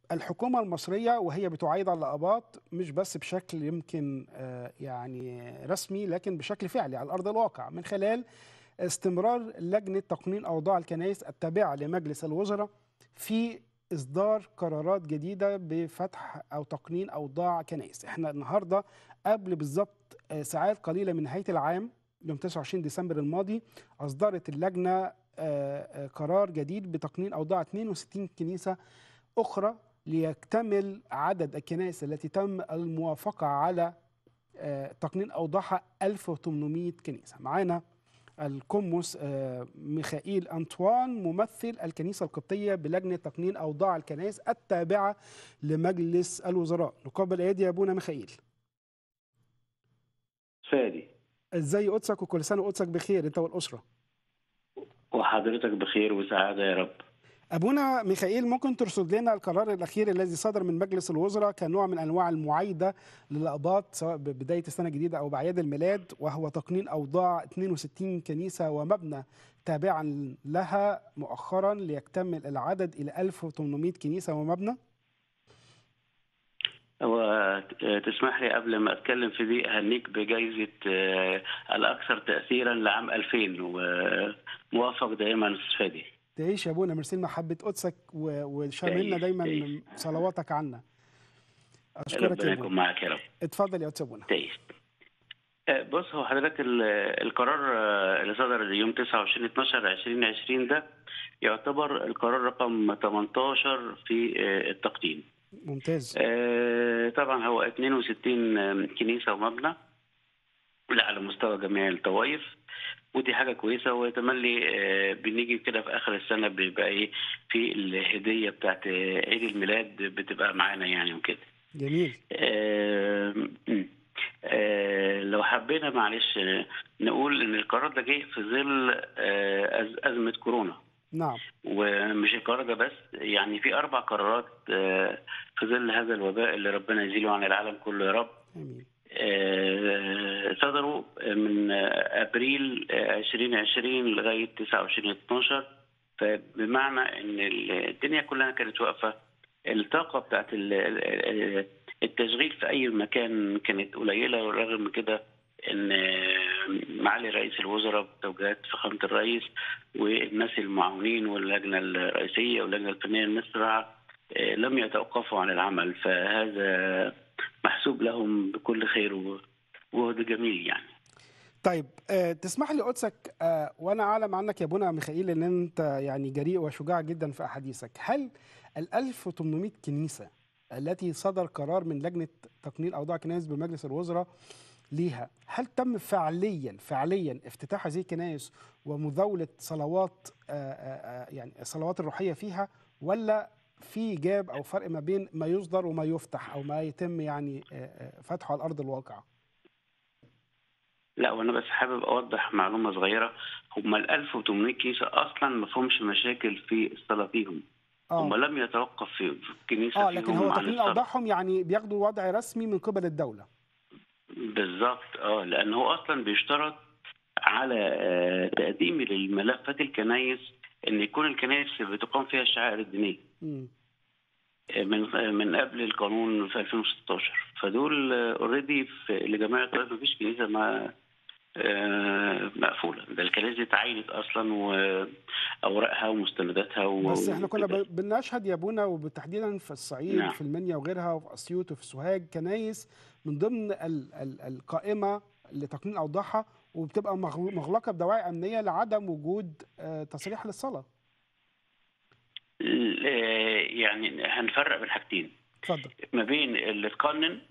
الحكومة المصرية وهي بتعايد على الآباط مش بس بشكل يمكن آه، يعني رسمي لكن بشكل فعلي على أرض الواقع من خلال استمرار لجنة تقنين أوضاع الكنائس التابعة لمجلس الوزراء في إصدار قرارات جديدة بفتح أو تقنين أوضاع كنائس احنا النهاردة قبل بالظبط آه، ساعات قليلة من نهاية العام يوم 29 ديسمبر الماضي أصدرت اللجنة آه، آه، قرار جديد بتقنين أوضاع 62 كنيسة أخرى ليكتمل عدد الكنائس التي تم الموافقة على آه، تقنين أوضاعها 1800 كنيسة معانا القمص آه، ميخائيل أنطوان ممثل الكنيسة القبطية بلجنة تقنين أوضاع الكنائس التابعة لمجلس الوزراء نقابل أيدي يا أبونا ميخائيل فادي ازاي قدسك وكل سنة قدسك بخير أنت والأسرة وحضرتك بخير وسعادة يا رب أبونا ميخائيل ممكن ترصد لنا القرار الأخير الذي صدر من مجلس الوزراء كنوع من أنواع المعايدة للأقباط سواء ببداية السنة الجديدة أو بأعياد الميلاد وهو تقنين أوضاع 62 كنيسة ومبنى تابعا لها مؤخرا ليكتمل العدد إلى 1800 كنيسة ومبنى وتسمح لي قبل ما اتكلم في دي اهنيك بجائزه آه، الاكثر تاثيرا لعام 2000 وموفق دائما استاذ فادي تعيش يا أبونا مرسين محبة قدسك و- وشاملنا تعيش، دايما تعيش. صلواتك عنا أشكرك ربنا يا يكون أبونا معك يا رب اتفضل يا قدس أبونا تعيش آه، بص هو حضرتك ال- القرار آه، اللي صدر يوم 29 12 2020 ده يعتبر القرار رقم 18 في آه، التقديم ممتاز آه، طبعا هو 62 كنيسة ومبنى لا على مستوى جميع الطوائف ودي حاجة كويسة وتملي آه، بنيجي كده في آخر السنة بيبقى إيه في الهدية بتاعت آه، عيد الميلاد بتبقى معانا يعني وكده جميل آه، م. آه، لو حبينا معلش آه، نقول إن القرار ده جه في ظل آه، أز- أزمة كورونا نعم ومش القرار ده بس يعني في اربع قرارات آه، في ظل هذا الوباء اللي ربنا يزيله عن العالم كله يا رب آمين آه، صدروا من آه، ابريل آه، 2020 لغايه 29 12 فبمعنى ان الدنيا كلها كانت واقفه الطاقه بتاعت ال- ال- التشغيل في اي مكان كانت قليله ورغم من كده ان معالي رئيس الوزراء بتوجيهات فخامه الرئيس والناس المعاونين واللجنه الرئيسيه واللجنه الفنيه الناس بصراحه آه، لم يتوقفوا عن العمل فهذا محسوب لهم بكل خير و- وجهد جميل يعني طيب آه، تسمح لي قدسك آه، وانا اعلم عنك يا ابونا ميخائيل ان انت يعني جريء وشجاع جدا في احاديثك هل ال 1800 كنيسه التي صدر قرار من لجنه تقنين اوضاع كنائس بمجلس الوزراء ليها هل تم فعليا فعليا افتتاح هذه الكنائس ومزاوله صلوات آه، آه، آه، يعني الصلوات الروحيه فيها ولا في جاب او فرق ما بين ما يصدر وما يفتح او ما يتم يعني آه، آه، فتحه على ارض الواقع لا وانا بس حابب اوضح معلومه صغيره هم ال 1800 كيسه اصلا ما فيهمش مشاكل في الصلاه فيهم هم اه لم يتوقف في في الكنيسه اه لكن فيهم هو عن تقنين الصلاه اوضاعهم يعني بياخدوا وضع رسمي من قبل الدوله بالظبط اه لان هو اصلا بيشترط على آه، تقديم للملفات الكنايس ان يكون الكنائس بتقام فيها الشعائر الدينيه مم. من من قبل القانون في 2016 فدول اوريدي لجميع الطوائف مفيش كنيسه ما آه، مقفوله ده الكنائس دي اتعينت اصلا واوراقها ومستنداتها و- بس احنا كنا وكده. ب- بنشهد يا ابونا وتحديدا في الصعيد نعم. في المنيا وغيرها وفي اسيوط وفي سوهاج كنايس من ضمن ال ال القائمه لتقنين اوضاعها وبتبقى مغل- مغلقه بدواعي امنيه لعدم وجود آه، تصريح للصلاه ال- آه، يعني هنفرق بين حاجتين اتفضل ما بين اللي اتقنن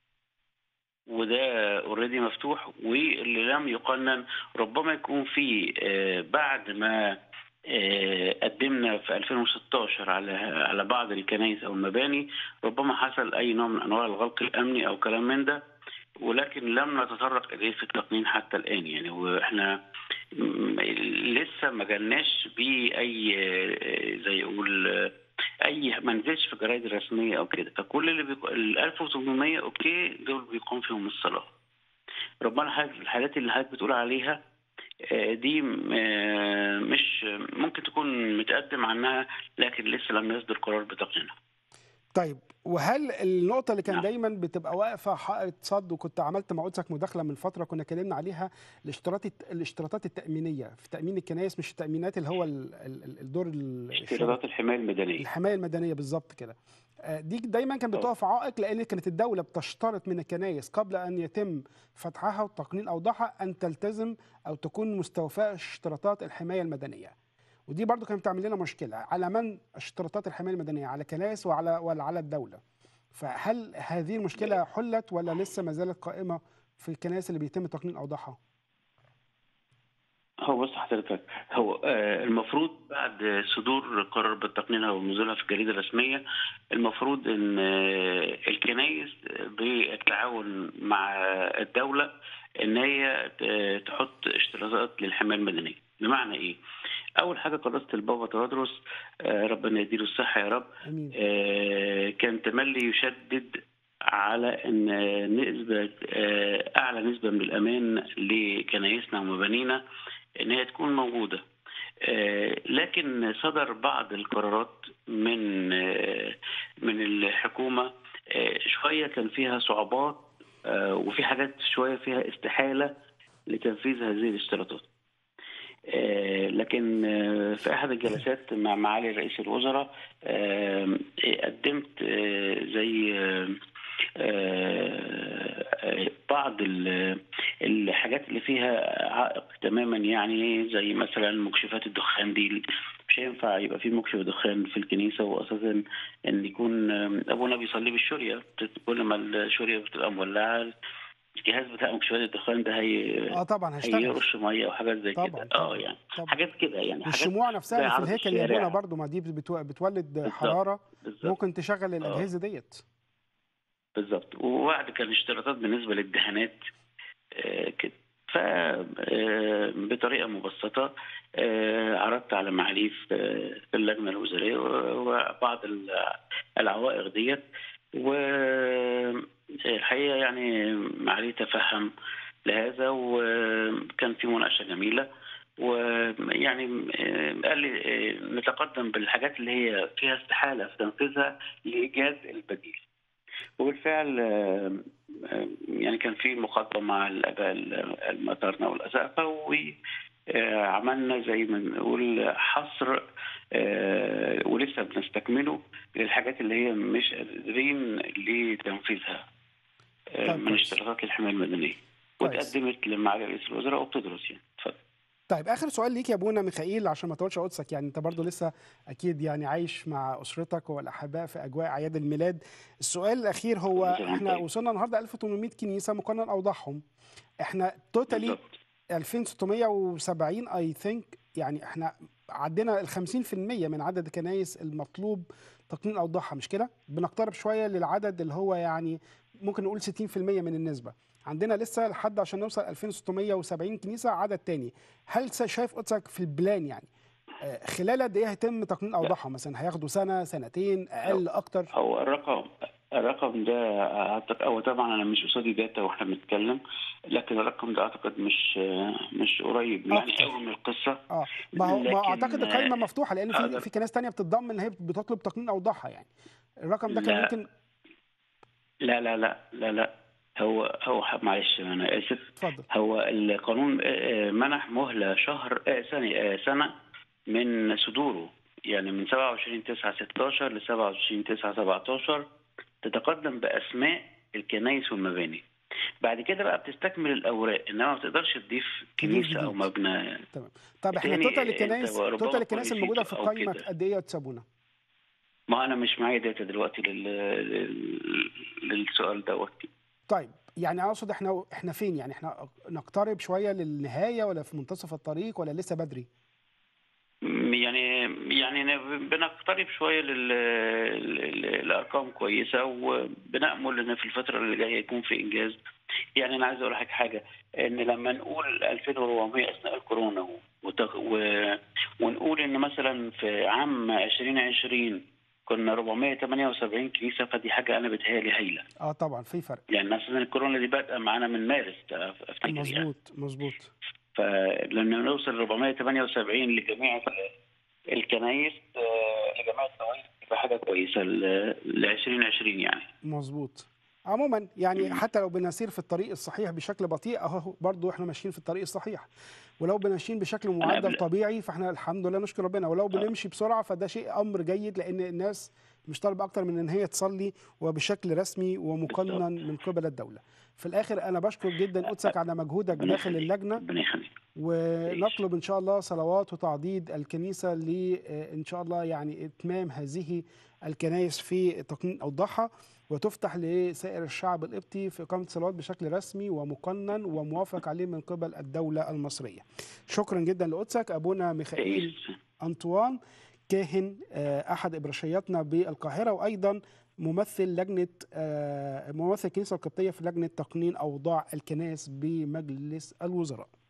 وده اوريدي مفتوح واللي لم يقنن ربما يكون في آه، بعد ما آه، قدمنا في 2016 على على بعض الكنائس او المباني ربما حصل اي نوع من انواع الغلق الامني او كلام من ده ولكن لم نتطرق اليه في التقنين حتى الان يعني واحنا م- لسه ما جالناش بيه اي آه، زي يقول آه، اي ما نزلش في الجرايد الرسميه او كده فكل اللي بيق... ال 1800 اوكي دول بيقوم فيهم الصلاه ربنا حاجة الحالات اللي حضرتك بتقول عليها آه، دي آه، مش ممكن تكون متقدم عنها لكن لسه لم يصدر قرار بتقنينها طيب وهل النقطة اللي كان نعم. دايما بتبقى واقفة حائط صد وكنت عملت مع قدسك مداخلة من فترة كنا اتكلمنا عليها الاشتراطات الاشتراطات التأمينية في تأمين الكنائس مش التأمينات اللي هو ال- ال- ال- الدور ال- اشتراطات الحمايه المدنيه الحماية المدنية بالظبط كده آه، دي دايما كانت آه. بتقف عائق لان كانت الدوله بتشترط من الكنائس قبل ان يتم فتحها وتقنين اوضاعها ان تلتزم او تكون مستوفاه اشتراطات الحمايه المدنيه ودي برضو كانت بتعمل لنا مشكله على من اشتراطات الحمايه المدنيه على كنائس وعلى ولا على الدوله فهل هذه المشكله حلت ولا لسه ما زالت قائمه في الكنائس اللي بيتم تقنين اوضاعها هو بص حضرتك هو آه، المفروض بعد صدور قرار بالتقنينها ونزولها في الجريده الرسميه المفروض ان آه، الكنائس بالتعاون مع الدوله ان هي ت- تحط اشتراطات للحمايه المدنيه بمعنى ايه؟ اول حاجه قداسه البابا تودرس آه، ربنا يديله الصحه يا رب امين آه، كان تملي يشدد على ان نسبه آه، اعلى نسبه من الامان لكنايسنا ومبانينا ان هي تكون موجوده آه، لكن صدر بعض القرارات من آه، من الحكومه آه، شويه كان فيها صعوبات آه، وفي حاجات شويه فيها استحاله لتنفيذ هذه الاشتراطات آه، لكن آه، في احد الجلسات مع معالي رئيس الوزراء آه، قدمت آه، زي آه، آه، بعض ال- الحاجات اللي فيها عائق تماما يعني زي مثلا مكشفات الدخان دي مش هينفع يبقى في مكشف دخان في الكنيسه واساسا ان يكون آه، ابونا بيصلي بالشوريه كل ما الشوريه بتبقى مولعه الجهاز بتاع مكشفات الدخان ده هي اه طبعا هشتغل هيرش ميه وحاجات زي طبعا كده طبعا اه يعني طبعا حاجات كده يعني حاجات والشموع نفسها اللي زي في عرض الهيكل يا الشارع. ابونا برضو ما دي بتو- بتولد بالظبط. حراره بالظبط ممكن تشغل الاجهزه ديت بالظبط وبعد كان اشتراطات بالنسبه للدهانات آه، كده ف آه، بطريقه مبسطه آه، عرضت على معاليه في في اللجنه الوزاريه وبعض ال- العوائق ديت والحقيقه يعني معاليه تفهم لهذا وكان في مناقشه جميله ويعني آه، قال لي آه، نتقدم بالحاجات اللي هي فيها استحاله في تنفيذها لايجاد البديل وبالفعل آه، آه، يعني كان في مقاطعة مع الآباء المطارنة والأسقفة وعملنا زي ما بنقول حصر آه، ولسه بنستكمله للحاجات اللي هي مش قادرين لتنفيذها آه، طيب من كويس. اشتراطات الحماية المدنية كويس. واتقدمت لمعالي رئيس الوزراء وبتدرس يعني اتفضل طيب اخر سؤال ليك يا ابونا ميخائيل عشان ما تقولش قدسك يعني انت برضو لسه اكيد يعني عايش مع اسرتك والاحباء في اجواء اعياد الميلاد السؤال الاخير هو كل سنة وأنت احنا طيب. وصلنا النهارده 1800 كنيسه مقنن اوضاعهم احنا توتالي بالظبط 2670 اي ثينك يعني احنا عدينا ال 50% من عدد الكنايس المطلوب تقنين اوضاعها مش كده؟ بنقترب شويه للعدد اللي هو يعني ممكن نقول 60% من النسبه. عندنا لسه لحد عشان نوصل 2670 كنيسه عدد تاني. هل شايف قدسك في البلان يعني آه، خلال قد ايه هيتم تقنين اوضاعها مثلا هياخدوا سنه سنتين اقل اكتر هو الرقم الرقم ده اعتقد هو طبعا انا مش قصادي داتا واحنا بنتكلم لكن الرقم ده اعتقد مش مش قريب يعني أكتر. قوي من القصه اه ما هو ما هو لكن، اعتقد القائمه آه، مفتوحه لان في أقدر- في كنايس تانية بتتضمن ان هي بتطلب تقنين اوضاعها يعني الرقم ده كان لا. ممكن لا لا لا لا لا هو هو معلش انا اسف اتفضل هو القانون آه، آه، منح مهله شهر آه، سنه آه، سنه من صدوره يعني من 27 9 16 ل 27 9 17 تتقدم باسماء الكنائس والمباني بعد كده بقى بتستكمل الاوراق انما ما تقدرش تضيف تضيف كنيسه او جديد. مبنى تمام طب احنا تاني توتال أنت الكنائس ربما توتال الكنائس تكون الموجوده نسيت في أو القائمه كده. قد ايه يا تسابونا؟ ما انا مش معايا داتا دلوقتي لل... لل... للسؤال دوت طيب يعني اقصد احنا احنا فين يعني احنا نقترب شويه للنهايه ولا في منتصف الطريق ولا لسه بدري؟ يعني يعني بنقترب شويه لل... لل- الارقام كويسه وبنامل ان في الفتره اللي جايه يكون في انجاز يعني انا عايز اقول لك حاجه ان لما نقول 2400 اثناء الكورونا وتغ... و... ونقول ان مثلا في عام 2020 كنا 478 كنيسه فدي حاجه انا بتهيألي هايله اه طبعا في فرق يعني اساسا الكورونا دي بادئه معانا من مارس افتكر يعني مظبوط مظبوط فلما نوصل 478 لجميع الكنائس آه، لجميع الكنائس بحاجه كويسه ل 2020 يعني مظبوط عموما يعني حتى لو بنسير في الطريق الصحيح بشكل بطيء اهو برضو احنا ماشيين في الطريق الصحيح ولو ماشيين بشكل معدل قبل- طبيعي فاحنا الحمد لله نشكر ربنا ولو بنمشي بسرعه فده شيء امر جيد لان الناس مش طالبه اكتر من ان هي تصلي وبشكل رسمي ومقنن من قبل الدوله في الاخر انا بشكر جدا قدسك على مجهودك ربنا داخل يخليك. اللجنه ربنا يخليك ونطلب ان شاء الله صلوات وتعضيد الكنيسه ل ان شاء الله يعني اتمام هذه الكنائس في تقنين اوضاعها وتفتح لسائر الشعب القبطي في اقامه صلوات بشكل رسمي ومقنن وموافق عليه من قبل الدوله المصريه. شكرا جدا لقدسك ابونا ميخائيل تعيش. أنطوان كاهن آه، أحد إبرشياتنا بالقاهرة وأيضا ممثل لجنة آه، ممثل الكنيسة القبطية في لجنة تقنين أوضاع الكنائس بمجلس الوزراء